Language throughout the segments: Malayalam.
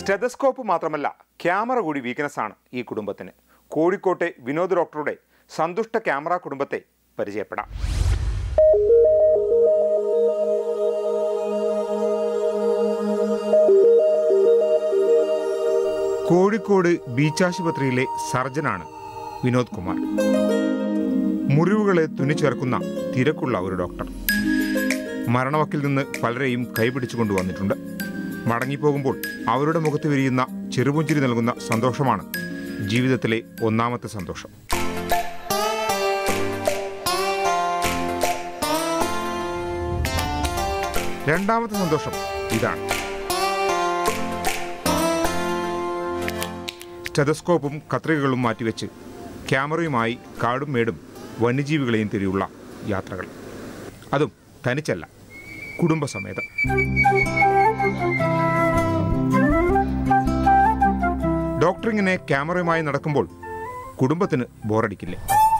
സ്റ്റെതസ്കോപ്പ് മാത്രമല്ല ക്യാമറ കൂടി വീക്ക്നെസ് ആണ് ഈ കുടുംബത്തിന് കോഴിക്കോട്ടെ വിനോദ് ഡോക്ടറുടെ സന്തുഷ്ട ക്യാമറ കുടുംബത്തെ പരിചയപ്പെടാം കോഴിക്കോട് ബീച്ചാശുപത്രിയിലെ സർജനാണ് വിനോദ് കുമാർ മുറിവുകളെ തുന്നിച്ചേർക്കുന്ന തിരക്കുള്ള ഒരു ഡോക്ടർ മരണവക്കിൽ നിന്ന് പലരെയും കൈപിടിച്ചു കൊണ്ടുവന്നിട്ടുണ്ട് മടങ്ങിപ്പോകുമ്പോൾ അവരുടെ മുഖത്ത് വിരിയുന്ന ചെറുപുഞ്ചിരി നൽകുന്ന സന്തോഷമാണ് ജീവിതത്തിലെ ഒന്നാമത്തെ സന്തോഷം രണ്ടാമത്തെ സന്തോഷം ഇതാണ് സ്റ്റെതസ്കോപ്പും കത്രികകളും മാറ്റിവെച്ച് ക്യാമറയുമായി കാടും മേടും വന്യജീവികളെയും തിരിയുള്ള യാത്രകൾ അതും തനിച്ചല്ല കുടുംബസമേതം ഡോക്ടർ ഇങ്ങനെ ക്യാമറയുമായി നടക്കുമ്പോൾ കുടുംബത്തിന് ബോറടിക്കില്ലേ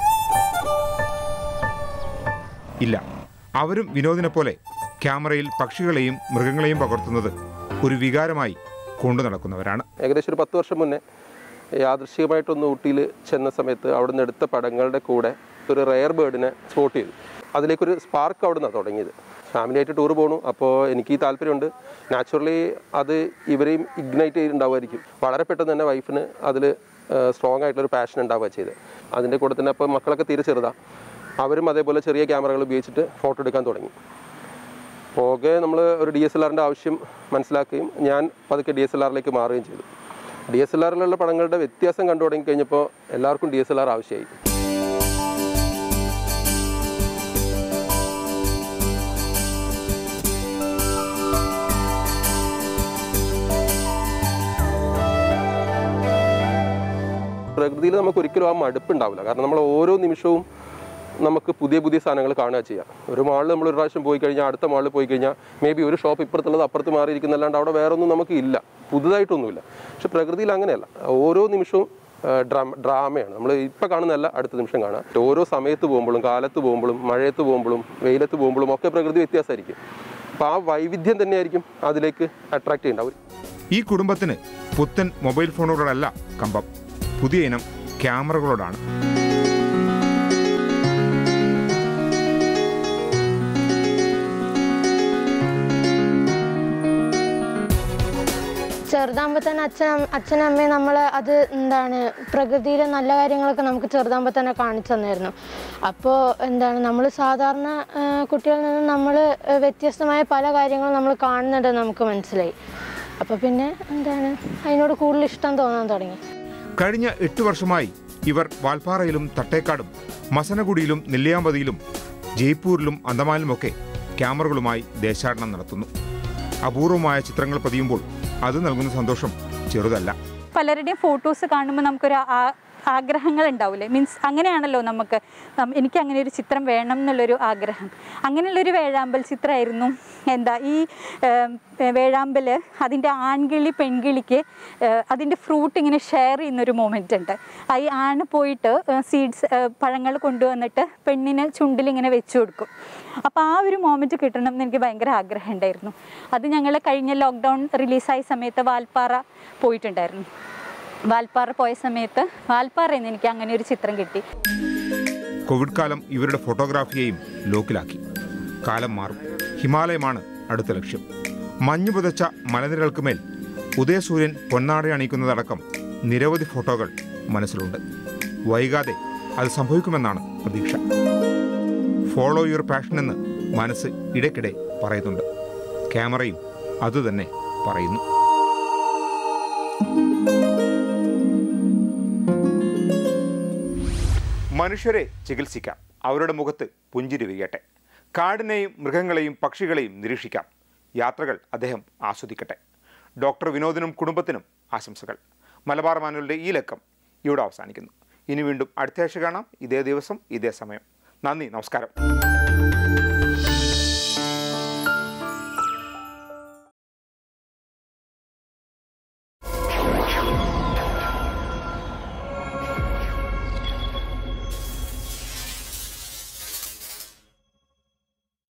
ഇല്ല അവരും വിനോദിനെ പോലെ ക്യാമറയിൽ പക്ഷികളെയും മൃഗങ്ങളെയും പകർത്തുന്നത് ഒരു വികാരമായി കൊണ്ടു നടക്കുന്നവരാണ് ഏകദേശം ഒരു പത്ത് വർഷം മുന്നേ യാദൃശികമായിട്ടൊന്ന് ഊട്ടിയിൽ ചെന്ന സമയത്ത് അവിടുന്ന് എടുത്ത പടങ്ങളുടെ കൂടെ ഒരു റെയർ ബേർഡിനെ സ്പോട്ട് ചെയ്തു അതിലേക്കൊരു സ്പാർക്ക് അവിടുന്ന് തുടങ്ങിയത് ഫാമിലിയായിട്ട് ടൂർ പോകണു അപ്പോൾ എനിക്ക് ഈ താല്പര്യമുണ്ട് നാച്ചുറലി അത് ഇവരെയും ഇഗ്നൈറ്റ് ചെയ്തിട്ടുണ്ടാവുമായിരിക്കും വളരെ പെട്ടെന്ന് തന്നെ വൈഫിന് അതിൽ സ്ട്രോങ് ആയിട്ടുള്ളൊരു പാഷൻ ഉണ്ടാവുക ചെയ്ത് അതിൻ്റെ കൂടെ തന്നെ അപ്പോൾ മക്കളൊക്കെ തീരെ ചെറുതാണ് അവരും അതേപോലെ ചെറിയ ക്യാമറകൾ ഉപയോഗിച്ചിട്ട് ഫോട്ടോ എടുക്കാൻ തുടങ്ങി പോകെ നമ്മൾ ഒരു ഡി എസ് എൽ ആറിൻ്റെ ആവശ്യം മനസ്സിലാക്കുകയും ഞാൻ പതുക്കെ ഡി എസ് എൽ ആറിലേക്ക് മാറുകയും ചെയ്തു ഡി എസ് എൽ ആറിലുള്ള പടങ്ങളുടെ വ്യത്യാസം കണ്ടു തുടങ്ങി കഴിഞ്ഞപ്പോൾ എല്ലാവർക്കും ഡി എസ് എൽ ആർ ആവശ്യമായി പ്രകൃതിയിൽ നമുക്ക് ഒരിക്കലും ആ മടുപ്പ് ഉണ്ടാവില്ല കാരണം നമ്മൾ ഓരോ നിമിഷവും നമുക്ക് പുതിയ പുതിയ സാധനങ്ങൾ കാണുക ചെയ്യാം ഒരു മാളിൽ നമ്മൾ ഒരു പ്രാവശ്യം പോയി കഴിഞ്ഞാൽ അടുത്ത മാളിൽ പോയി കഴിഞ്ഞാൽ മേ ബി ഒരു ഷോപ്പ് ഇപ്പുറത്തുള്ളത് അപ്പുറത്ത് മാറിയിരിക്കുന്നല്ലാണ്ട് അവിടെ വേറെ ഒന്നും നമുക്ക് ഇല്ല പുതുതായിട്ടൊന്നുമില്ല പക്ഷെ പ്രകൃതിയിൽ അങ്ങനെയല്ല ഓരോ നിമിഷവും ഡ്രാമ ഡ്രാമയാണ് നമ്മൾ ഇപ്പം കാണുന്നതല്ല അടുത്ത നിമിഷം കാണുക ഓരോ സമയത്ത് പോകുമ്പോഴും കാലത്ത് പോകുമ്പോഴും മഴയത്ത് പോകുമ്പോഴും വെയിലത്ത് പോകുമ്പോഴും ഒക്കെ പ്രകൃതി വ്യത്യാസമായിരിക്കും അപ്പോൾ ആ വൈവിധ്യം തന്നെയായിരിക്കും അതിലേക്ക് അട്രാക്ട് ചെയ്യുന്നുണ്ടാവും ഈ കുടുംബത്തിന് പുത്തൻ മൊബൈൽ ഫോണുകളല്ല കമ്പം പുതിയ ഇനം ക്യാമറകളോടാണ് ചെറുതാകുമ്പോൾ തന്നെ അച്ഛൻ അച്ഛനും അമ്മയും നമ്മൾ അത് എന്താണ് പ്രകൃതിയിലെ നല്ല കാര്യങ്ങളൊക്കെ നമുക്ക് ചെറുതാകുമ്പോൾ തന്നെ കാണിച്ചു തന്നായിരുന്നു അപ്പോൾ എന്താണ് നമ്മൾ സാധാരണ ആ, കുട്ടികളിൽ നിന്ന് നമ്മൾ വ്യത്യസ്തമായ പല കാര്യങ്ങളും നമ്മൾ കാണുന്നുണ്ടെന്ന് നമുക്ക് മനസ്സിലായി അപ്പോൾ പിന്നെ എന്താണ് അതിനോട് കൂടുതൽ ഇഷ്ടം തോന്നാൻ തുടങ്ങി കഴിഞ്ഞ എട്ട് വർഷമായി ഇവർ വാൽപ്പാറയിലും തട്ടേക്കാടും മസനഗുഡിയിലും നെല്ലിയാമ്പതിയിലും ജയ്പൂരിലും അന്തമാനിലുമൊക്കെ ക്യാമറകളുമായി ദേശാടനം നടത്തുന്നു അപൂർവമായ ചിത്രങ്ങൾ പതിയുമ്പോൾ അത് നൽകുന്ന സന്തോഷം ചെറുതല്ല പലരുടെയും ഫോട്ടോസ് കാണുമ്പോൾ നമുക്കൊരു ആ- ആഗ്രഹങ്ങൾ ഉണ്ടാവില്ലേ മീൻസ് അങ്ങനെയാണല്ലോ നമുക്ക് നം- എനിക്ക് അങ്ങനെ ഒരു ചിത്രം വേണം എന്നുള്ളൊരു ആഗ്രഹം അങ്ങനെയുള്ളൊരു വേഴാമ്പൽ ചിത്രമായിരുന്നു എന്താ ഈ ഏം, ഏ, വേഴാമ്പൽ അതിൻ്റെ ആൺകിളി പെൺകിളിക്ക് അതിൻ്റെ ഫ്രൂട്ട് ഇങ്ങനെ ഷെയർ ചെയ്യുന്നൊരു മൊമെൻ്റ് ഉണ്ട് ആ ഈ ആണ് പോയിട്ട് സീഡ്സ് പഴങ്ങൾ കൊണ്ടുവന്നിട്ട് പെണ്ണിന് ചുണ്ടിൽ ഇങ്ങനെ വെച്ചു കൊടുക്കും അപ്പോൾ ആ ഒരു മൊമെൻറ്റ് കിട്ടണം എന്ന് എനിക്ക് ഭയങ്കര ആഗ്രഹം ഉണ്ടായിരുന്നു അത് ഞങ്ങൾ കഴിഞ്ഞ ലോക്ക്ഡൗൺ റിലീസായ സമയത്ത് വാൽപ്പാറ പോയിട്ടുണ്ടായിരുന്നു വാൽപ്പാറ പോയ സമയത്ത് വാൽപ്പാറയിൽ നിന്ന് എനിക്ക് അങ്ങനെ ഒരു ചിത്രം കിട്ടി കോവിഡ് കാലം ഇവരുടെ ഫോട്ടോഗ്രാഫിയെയും ലോക്കിലാക്കി കാലം മാറും ഹിമാലയമാണ് അടുത്ത ലക്ഷ്യം മഞ്ഞു പുതച്ച മലനിരകൾക്ക് മേൽ ഉദയസൂര്യൻ പൊന്നാട അണിയിക്കുന്നതടക്കം നിരവധി ഫോട്ടോകൾ മനസ്സിലുണ്ട് വൈകാതെ അത് സംഭവിക്കുമെന്നാണ് പ്രതീക്ഷ ഫോളോ യുവർ പാഷൻ എന്ന് മനസ്സ് ഇടയ്ക്കിടെ പറയുന്നുണ്ട് ക്യാമറയും അതുതന്നെ പറയുന്നു മനുഷ്യരെ ചികിത്സിക്കാം അവരുടെ മുഖത്ത് പുഞ്ചിരി വിരിയട്ടെ കാടിനെയും മൃഗങ്ങളെയും പക്ഷികളെയും നിരീക്ഷിക്കാം യാത്രകൾ അദ്ദേഹം ആസ്വദിക്കട്ടെ ഡോക്ടർ വിനോദിനും കുടുംബത്തിനും ആശംസകൾ മലബാർ മാനുവലിൻ്റെ ഈ ലക്കം ഇവിടെ അവസാനിക്കുന്നു ഇനി വീണ്ടും അടുത്ത ആഴ്ച കാണാം ഇതേ ദിവസം ഇതേ സമയം നന്ദി നമസ്കാരം